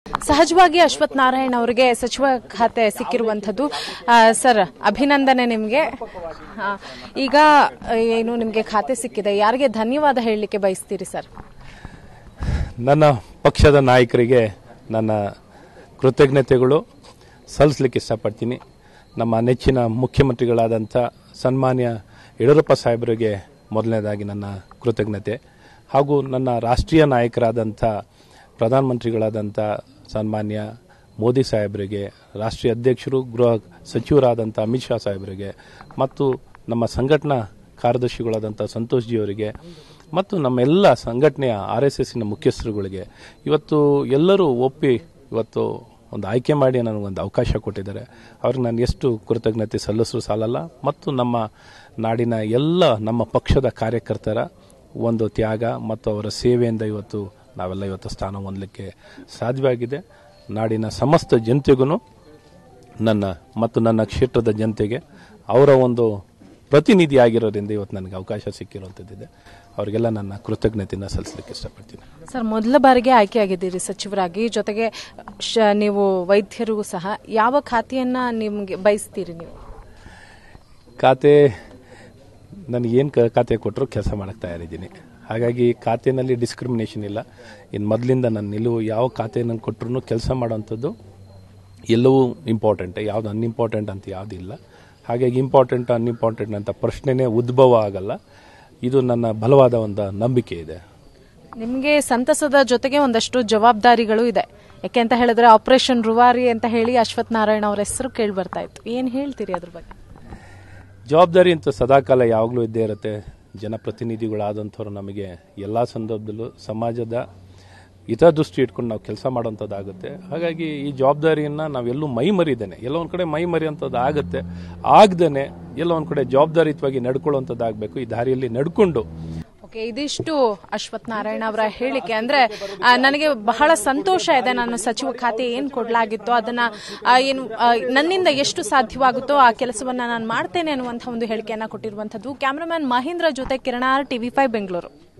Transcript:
ಸಹಜವಾಗಿ ಅಶ್ವಥ್ ನಾರಾಯಣ್ ಅವರಿಗೆ ಸಚಿವ ಖಾತೆ ಸಿಕ್ಕಿರುವಂಥದ್ದು ಆ, ಸರ್ ಅಭಿನಂದನೆ ನಿಮಗೆ ಆ, ಈಗ ಆ, ಏನು ನಿಮಗೆ ಖಾತೆ ಸಿಕ್ಕಿದೆ ಯಾರಿಗೆ ಧನ್ಯವಾದ ಹೇಳಲಿಕ್ಕೆ ಬಯಸ್ತೀರಿ ಸರ್ ನನ್ನ ಪಕ್ಷದ ನಾಯಕರಿಗೆ ನನ್ನ ಕೃತಜ್ಞತೆಗಳು ಸಲ್ಲಿಸಲಿಕ್ಕೆ ಇಷ್ಟಪಡ್ತೀನಿ ನಮ್ಮ ನೆಚ್ಚಿನ ಮುಖ್ಯಮಂತ್ರಿಗಳಾದಂಥ ಸನ್ಮಾನ್ಯ ಯಡಿಯೂರಪ್ಪ ಸಾಹೇಬರಿಗೆ ಮೊದಲನೇದಾಗಿ ನನ್ನ ಕೃತಜ್ಞತೆ ಹಾಗೂ ನನ್ನ ರಾಷ್ಟ್ರೀಯ ನಾಯಕರಾದಂಥ ಪ್ರಧಾನಮಂತ್ರಿಗಳಾದಂಥ ಸನ್ಮಾನ್ಯ ಮೋದಿ ಸಾಹೇಬರಿಗೆ ರಾಷ್ಟ್ರೀಯ ಅಧ್ಯಕ್ಷರು ಗೃಹ ಸಚಿವರಾದಂಥ ಅಮಿತ್ ಶಾ ಸಾಹೇಬರಿಗೆ ಮತ್ತು ನಮ್ಮ ಸಂಘಟನಾ ಕಾರ್ಯದರ್ಶಿಗಳಾದಂಥ ಸಂತೋಷ್ ಜಿ ಅವರಿಗೆ ಮತ್ತು ನಮ್ಮೆಲ್ಲ ಸಂಘಟನೆಯ ಆರ್ ಎಸ್ ಎಸ್ಸಿನ ಮುಖ್ಯಸ್ಥರುಗಳಿಗೆ ಇವತ್ತು ಎಲ್ಲರೂ ಒಪ್ಪಿ ಇವತ್ತು ಒಂದು ಆಯ್ಕೆ ಮಾಡಿ ನನಗೊಂದು ಅವಕಾಶ ಕೊಟ್ಟಿದ್ದಾರೆ ಅವ್ರಿಗೆ ನಾನು ಎಷ್ಟು ಕೃತಜ್ಞತೆ ಸಲ್ಲಿಸಲು ಸಾಲಲ್ಲ ಮತ್ತು ನಮ್ಮ ನಾಡಿನ ಎಲ್ಲ ನಮ್ಮ ಪಕ್ಷದ ಕಾರ್ಯಕರ್ತರ ಒಂದು ತ್ಯಾಗ ಮತ್ತು ಅವರ ಸೇವೆಯಿಂದ ಇವತ್ತು ನಾವೆಲ್ಲ ಇವತ್ತು ಸ್ಥಾನ ಹೊಂದಲಿಕ್ಕೆ ಸಾಧ್ಯವಾಗಿದೆ ನಾಡಿನ ಸಮಸ್ತ ಜನತೆಗೂ ನನ್ನ ಮತ್ತು ನನ್ನ ಕ್ಷೇತ್ರದ ಜನತೆಗೆ ಅವರ ಒಂದು ಪ್ರತಿನಿಧಿ ಆಗಿರೋದ್ರಿಂದ ಇವತ್ತು ನನಗೆ ಅವಕಾಶ ಸಿಕ್ಕಿರುವಂಥದ್ದಿದೆ ಅವರಿಗೆಲ್ಲ ನನ್ನ ಕೃತಜ್ಞತೆಯನ್ನು ಸಲ್ಲಿಸಲಿಕ್ಕೆ ಇಷ್ಟಪಡ್ತೀನಿ ಸರ್ ಮೊದಲ ಬಾರಿಗೆ ಆಯ್ಕೆಯಾಗಿದ್ದೀರಿ ಸಚಿವರಾಗಿ ಜೊತೆಗೆ ಶ- ನೀವು ವೈದ್ಯರು ಸಹ ಯಾವ ಖಾತೆಯನ್ನ ನಿಮ್ಗೆ ಬಯಸ್ತೀರಿ ನೀವು ಖಾತೆ ನನಗೇನು ಕ ಖಾತೆ ಕೊಟ್ಟರು ಕೆಲಸ ಮಾಡಕ್ಕೆ ತಯಾರಿದ್ದೀನಿ ಹಾಗಾಗಿ ಖಾತೆನಲ್ಲಿ ಡಿಸ್ಕ್ರಿಮಿನೇಷನ್ ಇಲ್ಲ ಇನ್ನು ಮೊದಲಿಂದ ನನ್ನ ನಿಲುವು ಯಾವ ಖಾತೆ ನನಗೆ ಕೊಟ್ಟರು ಕೆಲಸ ಮಾಡೋವಂಥದ್ದು ಎಲ್ಲವೂ ಇಂಪಾರ್ಟೆಂಟ್ ಯಾವುದು ಅನ್ಇಂಪಾರ್ಟೆಂಟ್ ಅಂತ ಯಾವುದಿಲ್ಲ ಹಾಗಾಗಿ ಇಂಪಾರ್ಟೆಂಟ್ ಅನ್ಇಂಪಾರ್ಟೆಂಟ್ ಅಂತ ಪ್ರಶ್ನೆನೇ ಉದ್ಭವ ಆಗಲ್ಲ ಇದು ನನ್ನ ಬಲವಾದ ಒಂದು ನಂಬಿಕೆ ಇದೆ ನಿಮಗೆ ಸಂತಸದ ಜೊತೆಗೆ ಒಂದಷ್ಟು ಜವಾಬ್ದಾರಿಗಳು ಇದೆ ಯಾಕೆ ಅಂತ ಹೇಳಿದ್ರೆ ಆಪರೇಷನ್ ರುವಾರಿ ಅಂತ ಹೇಳಿ ಅಶ್ವಥ್ ನಾರಾಯಣ ಅವರ ಹೆಸರು ಕೇಳಿ ಬರ್ತಾ ಇತ್ತು ಏನ್ ಹೇಳ್ತೀರಿ ಅದ್ರ ಬಗ್ಗೆ ಜವಾಬ್ದಾರಿ ಅಂತ ಸದಾಕಾಲ ಯಾವಾಗಲೂ ಇದ್ದೇ ಇರುತ್ತೆ ಜನಪ್ರತಿನಿಧಿಗಳಾದಂಥವ್ರು ನಮಗೆ ಎಲ್ಲ ಸಂದರ್ಭದಲ್ಲೂ ಸಮಾಜದ ಹಿತದೃಷ್ಟಿ ಇಟ್ಕೊಂಡು ನಾವು ಕೆಲಸ ಮಾಡೋಂಥದ್ದಾಗುತ್ತೆ ಹಾಗಾಗಿ ಈ ಜವಾಬ್ದಾರಿಯನ್ನು ನಾವೆಲ್ಲೂ ಮೈ ಮರಿದೇನೆ ಎಲ್ಲೋ ಒಂದು ಕಡೆ ಮೈ ಮರಿಯೋಂಥದ್ದು ಆಗುತ್ತೆ ಆಗದೇನೆ ಎಲ್ಲೋ ಒಂದು ಕಡೆ ಜವಾಬ್ದಾರಿಯುತವಾಗಿ ನಡ್ಕೊಳ್ಳೋಂಥದ್ದಾಗಬೇಕು ಈ ದಾರಿಯಲ್ಲಿ ನಡ್ಕೊಂಡು ಓಕೆ ಇದಿಷ್ಟು ಅಶ್ವಥ್ ನಾರಾಯಣ ಅವರ ಹೇಳಿಕೆ ಅಂದ್ರೆ ಆ, ನನಗೆ ಬಹಳ ಸಂತೋಷ ಇದೆ ನಾನು ಸಚಿವ ಖಾತೆ ಏನ್ ಕೊಡ್ಲಾಗಿತ್ತೋ ಅದನ್ನ ಆ, ಏನು ಆ, ನನ್ನಿಂದ ಎಷ್ಟು ಸಾಧ್ಯವಾಗುತ್ತೋ ಆ ಕೆಲಸವನ್ನ ನಾನು ಮಾಡ್ತೇನೆ ಅನ್ನುವಂತಹ ಒಂದು ಹೇಳಿಕೆಯನ್ನ ಕೊಟ್ಟಿರುವಂತದ್ದು ಕ್ಯಾಮರಾಮ್ಯಾನ್ ಮಹೇಂದ್ರ ಜೊತೆ ಕಿರಣಾರ್ ಟಿವಿ ಫೈವ್ ಬೆಂಗಳೂರು